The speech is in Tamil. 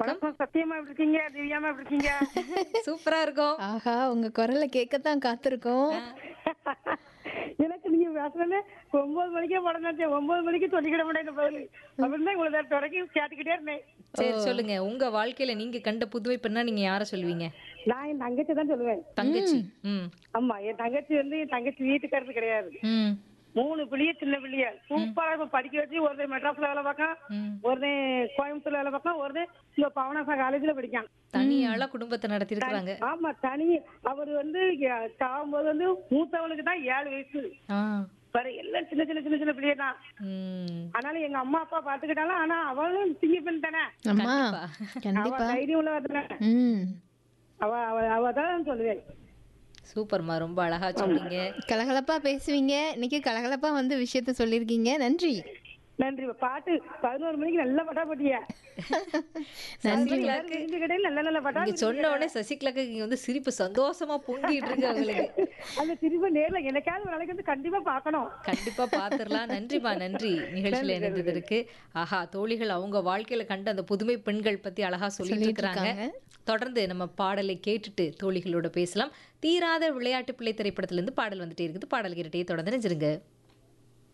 வணக்கம் சத்தியமா எப்படி இருக்கீங்க திவ்யாமா எப்படி இருக்கீங்க சூப்பரா இருக்கும் ஆஹா உங்க குரலை கேட்கத்தான் காத்திருக்கோம் எனக்கு நீங்க பேசுறது ஒன்பது மணிக்கே படம் தான் ஒன்பது மணிக்கு சொல்லிக்கிட மாட்டேன் பதில் அப்படின்னு தான் இவ்வளவு நேரத்து வரைக்கும் கேட்டுக்கிட்டே இருந்தேன் சரி சொல்லுங்க உங்க வாழ்க்கையில நீங்க கண்ட புதுமை பெண்ணா நீங்க யார சொல்லுவீங்க நான் என் தங்கச்சி தான் சொல்லுவேன் தங்கச்சி ம் ஆமா என் தங்கச்சி வந்து என் தங்கச்சி வீட்டுக்காரது கிடையாது ம் மூணு பிள்ளைய சின்ன பிள்ளைய சூப்பரா இப்ப படிக்க வச்சு ஒருத்தன் மெட்ராஸ்ல வேலை பார்க்கான் ம். ஒருத்தன் கோயம்புத்தூர்ல வேலை பார்க்கான் ஒருத்தன் இங்க பவனாசா காலேஜ்ல படிக்கான் தனியாளா குடும்பத்தை நடத்தி இருக்காங்க ஆமா தனி அவர் வந்து சாகும்போது வந்து மூத்தவனுக்கு தான் ஏழு வயசு ஆ வேற எல்லாம் சின்ன சின்ன சின்ன சின்ன பிள்ளைய தான் ம் ஆனாலும் எங்க அம்மா அப்பா பாத்துக்கிட்டாலும் ஆனா அவளும் சிங்க பெண் தானே அம்மா அவ கண்டிப்பா தைரியம் உள்ளவ தானே ம் அவ அவ அவ தான் சொல்லுவேன் சூப்பர்மா ரொம்ப அழகா சொன்னீங்க கலகலப்பா பேசுவீங்க இன்னைக்கு கலகலப்பா வந்து விஷயத்த சொல்லியிருக்கீங்க நன்றி நன்றி பாட்டு பதினோரு மணிக்கு நல்ல பட்டா போட்டிய நன்றி இந்த கடையில் நல்ல நல்ல பட்டா நீங்க சொன்ன உடனே சசிகலாக்கு இங்க வந்து சிரிப்பு சந்தோஷமா பொங்கிட்டு இருக்கு அவங்களுக்கு அந்த திரும்ப நேர்ல எனக்காவது ஒரு நாளைக்கு வந்து கண்டிப்பா பார்க்கணும் கண்டிப்பா பாத்துரலாம் நன்றிமா நன்றி நிகழ்ச்சியில இணைந்ததற்கு ஆஹா தோழிகள் அவங்க வாழ்க்கையில கண்ட அந்த புதுமை பெண்கள் பத்தி அழகா சொல்லிட்டு இருக்கிறாங்க தொடர்ந்து நம்ம பாடலை கேட்டுட்டு தோழிகளோட பேசலாம் தீராத விளையாட்டு பிள்ளை திரைப்படத்துல இருந்து பாடல் வந்துட்டே இருக்குது பாடல் கேட்டுட்டே தொடர்ந்து நினைச்சிருங்க